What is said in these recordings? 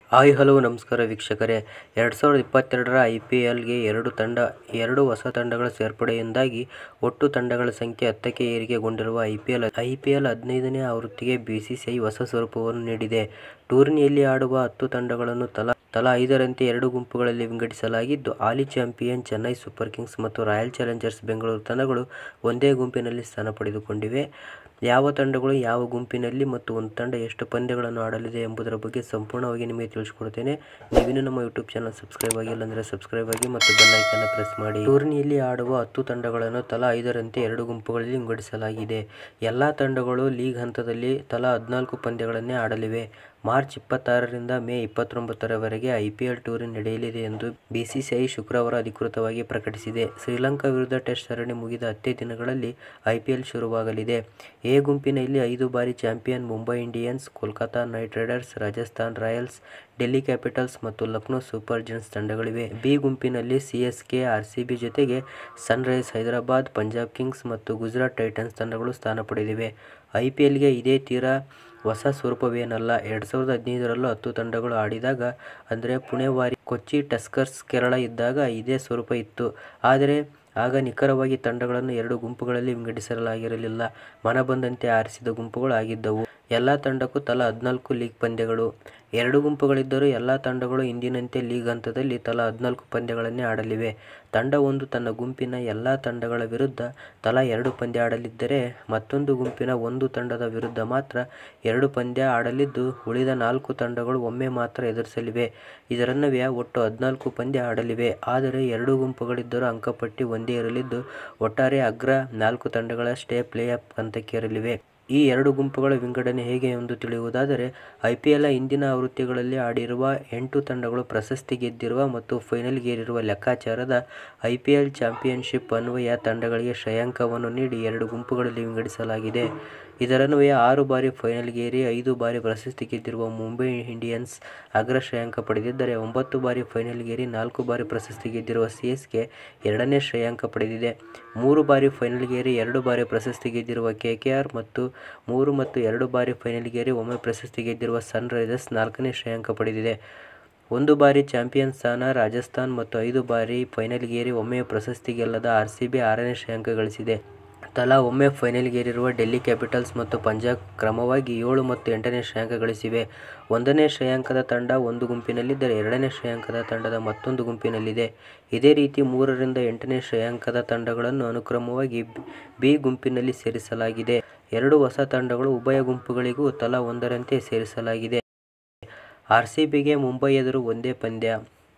hi hello ನಮಸ್ಕಾರ ವೀಕ್ಷಕರೇ ಎರಡು ಸಾವಿರದ ಇಪ್ಪತ್ತೆರಡರ ಐ ಪಿ ಎಲ್ಗೆ ಎರಡು ತಂಡ ಎರಡು ಹೊಸ ತಂಡಗಳ ಸೇರ್ಪಡೆಯಿಂದಾಗಿ ಒಟ್ಟು ತಂಡಗಳ ಸಂಖ್ಯೆ ಹತ್ತಕ್ಕೆ ಏರಿಕೆಗೊಂಡಿರುವ I P L I P L ಹದಿನೈದನೇ ಆವೃತ್ತಿಗೆ ಬಿ ಸಿ ಸಿ ಐ ಹೊಸ ಸ್ವರೂಪವನ್ನು ನೀಡಿದೆ ಟೂರ್ನಿಯಲ್ಲಿ ಆಡುವ ಹತ್ತು ತಂಡಗಳನ್ನು ತಲಾ ತಲಾ ಐದರಂತೆ ಎರಡು ಗುಂಪುಗಳಲ್ಲಿ ವಿಂಗಡಿಸಲಾಗಿದ್ದು ಹಾಲಿ ಚಾಂಪಿಯನ್ ಚೆನ್ನೈ ಸೂಪರ್ ಕಿಂಗ್ಸ್ ಮತ್ತು ರಾಯಲ್ ಚಾಲೆಂಜರ್ಸ್ ಬೆಂಗಳೂರು ತಂಡಗಳು ಒಂದೇ ಗುಂಪಿನಲ್ಲಿ ಸ್ಥಾನ ಪಡೆದುಕೊಂಡಿವೆ ಯಾವ ತಂಡಗಳು ಯಾವ ಗುಂಪಿನಲ್ಲಿ ಮತ್ತು ಒಂದು ತಂಡ ಎಷ್ಟು ಪಂದ್ಯಗಳನ್ನು ಆಡಲಿದೆ ಎಂಬುದರ ಬಗ್ಗೆ ಸಂಪೂರ್ಣವಾಗಿ ನಿಮಗೆ ತಿಳಿಸ್ಕೊಡ್ತೇನೆ ನೀವಿನ್ನೂ ನಮ್ಮ ಯೂಟ್ಯೂಬ್ ಚಾನಲ್ ಸಬ್ಸ್ಕ್ರೈಬ್ ಆಗಿಲ್ಲ ಅಂದರೆ ಸಬ್ಸ್ಕ್ರೈಬ್ ಆಗಿ ಮತ್ತು ಬೆಲ್ ಐಕನ್ನ ಪ್ರೆಸ್ ಮಾಡಿ ಟೂರ್ನಿಯಲ್ಲಿ ಆಡುವ ಹತ್ತು ತಂಡಗಳನ್ನು ತಲಾ ಐದರಂತೆ ಎರಡು ಗುಂಪುಗಳಲ್ಲಿ ವಿಂಗಡಿಸಲಾಗಿದೆ ಎಲ್ಲ ತಂಡಗಳು ಲೀಗ್ ಹಂತದಲ್ಲಿ ತಲಾ ಹದಿನಾಲ್ಕು ಪಂದ್ಯಗಳನ್ನೇ ಆಡಲಿವೆ ಮಾರ್ಚ್ ಇಪ್ಪತ್ತಾರರಿಂದ ಮೇ ಇಪ್ಪತ್ತೊಂಬತ್ತರವರೆಗೆ ಐ ಪಿ ಎಲ್ ಟೂರ್ನಿ ನಡೆಯಲಿದೆ ಎಂದು ಬಿಸಿಸಿಐ ಶುಕ್ರವಾರ ಅಧಿಕೃತವಾಗಿ ಪ್ರಕಟಿಸಿದೆ ಶ್ರೀಲಂಕಾ ವಿರುದ್ಧ ಟೆಸ್ಟ್ ಸರಣಿ ಮುಗಿದ ಹತ್ತೇ ದಿನಗಳಲ್ಲಿ ಐಪಿಎಲ್ ಶುರುವಾಗಲಿದೆ ಎ ಗುಂಪಿನಲ್ಲಿ ಐದು ಬಾರಿ champion Mumbai Indians Kolkata Knight Riders Rajasthan Royals Delhi Capitals ಮತ್ತು ಲಕ್ನೋ ಸೂಪರ್ ಜೈಂಟ್ಸ್ ತಂಡಗಳಿವೆ ಬಿ ಗುಂಪಿನಲ್ಲಿ ಸಿಎಸ್ಕೆ ಆರ್ಸಿಬಿ ಜೊತೆಗೆ ಸನ್ರೈಸ್ ಹೈದರಾಬಾದ್ ಪಂಜಾಬ್ ಕಿಂಗ್ಸ್ ಮತ್ತು ಗುಜರಾತ್ ಟೈಟನ್ಸ್ ತಂಡಗಳು ಸ್ಥಾನ ಪಡೆದಿವೆ ಐಪಿಎಲ್ಗೆ ಇದೇ ತೀರಾ ಹೊಸ ಸ್ವರೂಪವೇನಲ್ಲ ಎರಡು ಸಾವಿರದ ಹದಿನೈದರಲ್ಲೂ ಹತ್ತು ತಂಡಗಳು ಆಡಿದಾಗ ಅಂದರೆ ಪುಣೆ ವಾರಿ ಕೊಚ್ಚಿ ಟಸ್ಕರ್ಸ್ ಕೇರಳ ಇದ್ದಾಗ ಇದೇ ಸ್ವರೂಪ ಇತ್ತು ಆದರೆ ಆಗ ನಿಖರವಾಗಿ ತಂಡಗಳನ್ನು ಎರಡು ಗುಂಪುಗಳಲ್ಲಿ ವಿಂಗಡಿಸಲಾಗಿರಲಿಲ್ಲ ಮನಬಂದಂತೆ ಆರಿಸಿದ ಗುಂಪುಗಳು ಆಗಿದ್ದವು ಎಲ್ಲ ತಂಡಕ್ಕೂ ತಲಾ ಹದಿನಾಲ್ಕು ಲೀಗ್ ಪಂದ್ಯಗಳು ಎರಡು ಗುಂಪುಗಳಿದ್ದರೂ ಎಲ್ಲ ತಂಡಗಳು ಇಂದಿನಂತೆ ಲೀಗ್ ಹಂತದಲ್ಲಿ ತಲಾ ಹದಿನಾಲ್ಕು ಪಂದ್ಯಗಳನ್ನೇ ಆಡಲಿವೆ ತಂಡ ಒಂದು ತನ್ನ ಗುಂಪಿನ ಎಲ್ಲ ತಂಡಗಳ ವಿರುದ್ಧ ತಲಾ ಎರಡು ಪಂದ್ಯ ಆಡಲಿದ್ದರೆ ಮತ್ತೊಂದು ಗುಂಪಿನ ಒಂದು ತಂಡದ ವಿರುದ್ಧ ಮಾತ್ರ ಎರಡು ಪಂದ್ಯ ಆಡಲಿದ್ದು ಉಳಿದ ನಾಲ್ಕು ತಂಡಗಳು ಒಮ್ಮೆ ಮಾತ್ರ ಎದುರಿಸಲಿವೆ ಇದರನ್ವಯ ಒಟ್ಟು ಹದಿನಾಲ್ಕು ಪಂದ್ಯ ಆಡಲಿವೆ ಆದರೆ ಎರಡು ಗುಂಪುಗಳಿದ್ದರೂ ಅಂಕಪಟ್ಟಿ ಒಂದೇ ಇರಲಿದ್ದು ಒಟ್ಟಾರೆ ಅಗ್ರ ನಾಲ್ಕು ತಂಡಗಳಷ್ಟೇ ಪ್ಲೇ ಆಫ್ ಹಂತಕ್ಕೇರಲಿವೆ ಈ ಎರಡು ಗುಂಪುಗಳ ವಿಂಗಡಣೆ ಹೇಗೆ ಎಂದು ತಿಳಿಯುವುದಾದರೆ ಐಪಿಎಲ್ನ ಹಿಂದಿನ ಆವೃತ್ತಿಗಳಲ್ಲಿ ಆಡಿರುವ ಎಂಟು ತಂಡಗಳು ಪ್ರಶಸ್ತಿ ಗೆದ್ದಿರುವ ಮತ್ತು ಫೈನಲ್ಗೇರಿರುವ ಲೆಕ್ಕಾಚಾರದ ಐಪಿಎಲ್ ಚಾಂಪಿಯನ್ಶಿಪ್ ಅನ್ವಯ ತಂಡಗಳಿಗೆ ಶ್ರೇಯಾಂಕವನ್ನು ನೀಡಿ ಎರಡು ಗುಂಪುಗಳಲ್ಲಿ ವಿಂಗಡಿಸಲಾಗಿದೆ ಇದರನ್ವಯ ಆರು ಬಾರಿ ಫೈನಲ್ಗೇರಿ ಐದು ಬಾರಿ ಪ್ರಶಸ್ತಿ ಗೆದ್ದಿರುವ ಮುಂಬೈ ಇಂಡಿಯನ್ಸ್ ಅಗ್ರ ಶ್ರೇಯಾಂಕ ಪಡೆದಿದ್ದರೆ ಒಂಬತ್ತು ಬಾರಿ ಫೈನಲ್ಗೇರಿ ನಾಲ್ಕು ಬಾರಿ ಪ್ರಶಸ್ತಿ ಗೆದ್ದಿರುವ ಸಿಎಸ್ಕೆ ಎರಡನೇ ಶ್ರೇಯಾಂಕ ಪಡೆದಿದೆ ಮೂರು ಬಾರಿ ಫೈನಲ್ಗೇರಿ ಎರಡು ಬಾರಿ ಪ್ರಶಸ್ತಿ ಗೆದ್ದಿರುವ ಕೆಕೆಆರ್ ಮತ್ತು ಮೂರು ಮತ್ತು ಎರಡು ಬಾರಿ ಫೈನಲ್ಗೇರಿ ಒಮ್ಮೆ ಪ್ರಶಸ್ತಿ ಗೆದ್ದಿರುವ ಸನ್ ರೈಸರ್ಸ್ ನಾಲ್ಕನೇ ಶ್ರೇಯಾಂಕ ಪಡೆದಿದೆ ಒಂದು ಬಾರಿ ಚಾಂಪಿಯನ್ ಸ್ಥಾನ ರಾಜಸ್ಥಾನ್ ಮತ್ತು ಐದು ಬಾರಿ ಫೈನಲ್ಗೇರಿ ಒಮ್ಮೆ ಪ್ರಶಸ್ತಿ ಗೆಲ್ಲದ ಆರ್ಸಿಬಿ ಆರನೇ ಶ್ರೇಯಾಂಕ ಗಳಿಸಿದೆ ತಲಾ ಒಮ್ಮೆ ಫೈನಲ್ಗೇರಿರುವ ಡೆಲ್ಲಿ ಕ್ಯಾಪಿಟಲ್ಸ್ ಮತ್ತು ಪಂಜಾಬ್ ಕ್ರಮವಾಗಿ ಏಳು ಮತ್ತು ಎಂಟನೇ ಶ್ರೇಯಾಂಕ ಗಳಿಸಿವೆ ಒಂದನೇ ಶ್ರೇಯಾಂಕದ ತಂಡ ಒಂದು ಗುಂಪಿನಲ್ಲಿದ್ದರೆ ಎರಡನೇ ಶ್ರೇಯಾಂಕದ ತಂಡದ ಮತ್ತೊಂದು ಗುಂಪಿನಲ್ಲಿದೆ ಇದೇ ರೀತಿ ಮೂರರಿಂದ ಎಂಟನೇ ಶ್ರೇಯಾಂಕದ ತಂಡಗಳನ್ನು ಅನುಕ್ರಮವಾಗಿ ಬಿ ಗುಂಪಿನಲ್ಲಿ ಸೇರಿಸಲಾಗಿದೆ ಎರಡು ಹೊಸ ತಂಡಗಳು ಉಭಯ ಗುಂಪುಗಳಿಗೂ ತಲಾ ಒಂದರಂತೆ ಸೇರಿಸಲಾಗಿದೆ ಆರ್ಸಿಬಿಗೆ ಮುಂಬೈ ಎದುರು ಒಂದೇ ಪಂದ್ಯ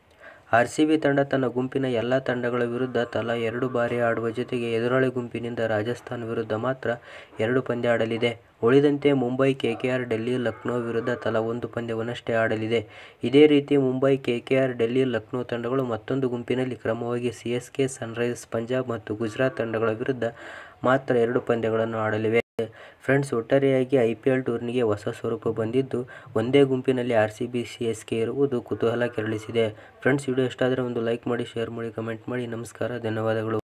ಆರ್ಸಿಬಿ ತಂಡ ತನ್ನ ಗುಂಪಿನ ಎಲ್ಲ ತಂಡಗಳ ವಿರುದ್ಧ ತಲಾ ಎರಡು ಬಾರಿ ಆಡುವ ಜೊತೆಗೆ ಎದುರಾಳಿ ಗುಂಪಿನಿಂದ ರಾಜಸ್ಥಾನ್ ವಿರುದ್ಧ ಮಾತ್ರ ಎರಡು ಪಂದ್ಯ ಆಡಲಿದೆ ಉಳಿದಂತೆ ಮುಂಬೈ ಕೆಕೆಆರ್ ಡೆಲ್ಲಿ ಲಕ್ನೋ ವಿರುದ್ಧ ತಲಾ ಒಂದು ಪಂದ್ಯವನ್ನಷ್ಟೇ ಆಡಲಿದೆ ಇದೇ ರೀತಿ ಮುಂಬೈ ಕೆಕೆಆರ್ ಡೆಲ್ಲಿ ಲಕ್ನೋ ತಂಡಗಳು ಮತ್ತೊಂದು ಗುಂಪಿನಲ್ಲಿ ಕ್ರಮವಾಗಿ ಸಿಎಸ್ಕೆ ಸನ್ರೈಸರ್ಸ್ ಪಂಜಾಬ್ ಮತ್ತು ಗುಜರಾತ್ ತಂಡಗಳ ವಿರುದ್ಧ ಮಾತ್ರ ಎರಡು ಪಂದ್ಯಗಳನ್ನು ಆಡಲಿವೆ ಫ್ರೆಂಡ್ಸ್ ಒಟ್ಟಾರೆಯಾಗಿ ಐ ಪಿ ಎಲ್ ಟೂರ್ನಿಗೆ ಹೊಸ ಸ್ವರೂಪ ಬಂದಿದ್ದು ಒಂದೇ ಗುಂಪಿನಲ್ಲಿ R C B C S K ಇರುವುದು ಕುತೂಹಲ ಕೆರಳಿಸಿದೆ ಫ್ರೆಂಡ್ಸ್ ವಿಡಿಯೋ ಇಷ್ಟ ಆದರೆ ಒಂದು ಲೈಕ್ ಮಾಡಿ ಶೇರ್ ಮಾಡಿ ಕಮೆಂಟ್ ಮಾಡಿ ನಮಸ್ಕಾರ ಧನ್ಯವಾದಗಳು